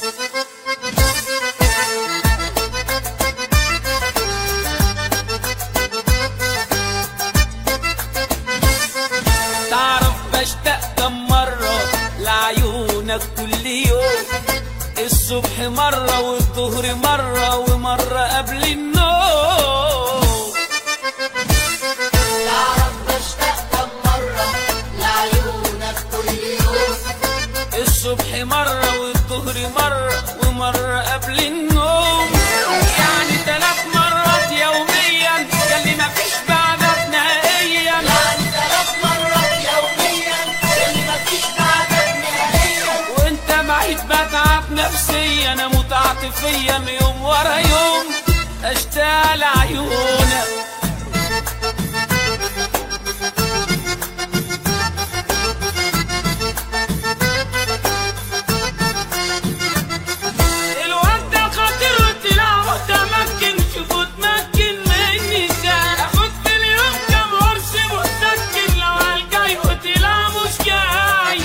تعرف بشتاق كم مرة لعيونك كل يوم الصبح مرة والظهر مرة ومرة قبل النوم تعرف بشتاق كم مرة لعيونك كل يوم الصبح مرة والظهر مرة ومرة قبل النوم يعني ثلاث مرات يوميا ياللي مفيش بعدك نهائيا يعني ثلاث مرات يوميا اللي مفيش بعدك نهائيا وانت معي بتعب نفسيا اموت عاطفيا يوم ورا يوم اشتاق لعيونك الواد ده خطير وطلع متمكن شوفوا اتمكن مني ازاي اخد في اليوم كام قرص مسكن لو عالجاي وطلع مش جاي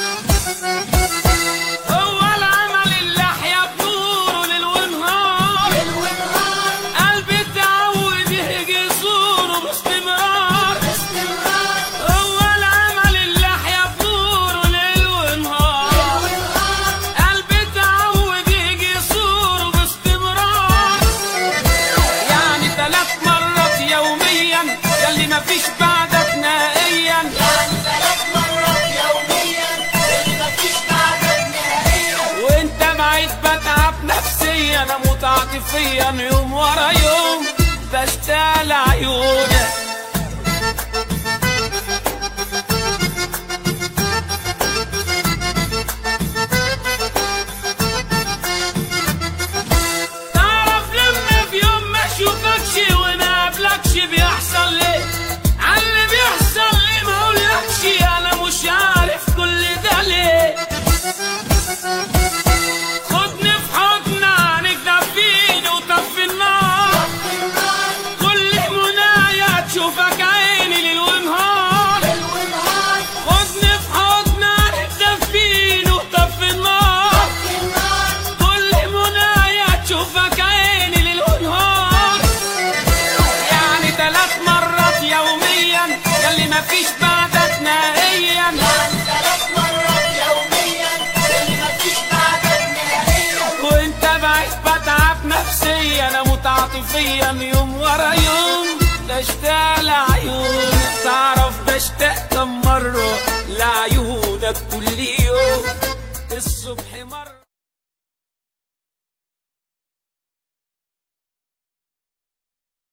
هو العمل اللحية بنوره ليل ونهار ليل ونهار قلبي اتعود يهجي زوره باستمرار باستمرار هو العمل اللحية بنوره ليل ونهار ليل ونهار قلبي اتعود يجي صوره باستمرار يعني ثلاث مرات يوميا ياللي مفيش بعدك نهائيا يعني ثلاث مرات يوميا اللي مفيش بعدك نهائيا وانت معيد بتعب نفسيا اموت عاطفيا يوم ورا يوم بشتاق لعيونك تعرف لما في يوم ما اشوفكش وما قابلكش بيحصل ليه عاللي بيحصل ليه ما اقولكش انا مش عارف كل ده ليه خدني في حضن عنك دفيني وطفي النار كل منايا تشوفك عيني ليل ونهار ليل ونهار خدني في حضن عنك دفيني وطفي النار النار كل منايا تشوفك عيني ليل ونهار يعني ثلاث مرات يوميا ياللي مفيش بعدك نهائيا يعني ثلاث مرات يوميا اللي مفيش بعدك نهائيا وانت بعيد بتعب نفسيا اموت عاطفيا يوم ورا يوم بشتاق لعيونك تعرف بشتاق كم مرة لعيونك كل يوم الصبح مرة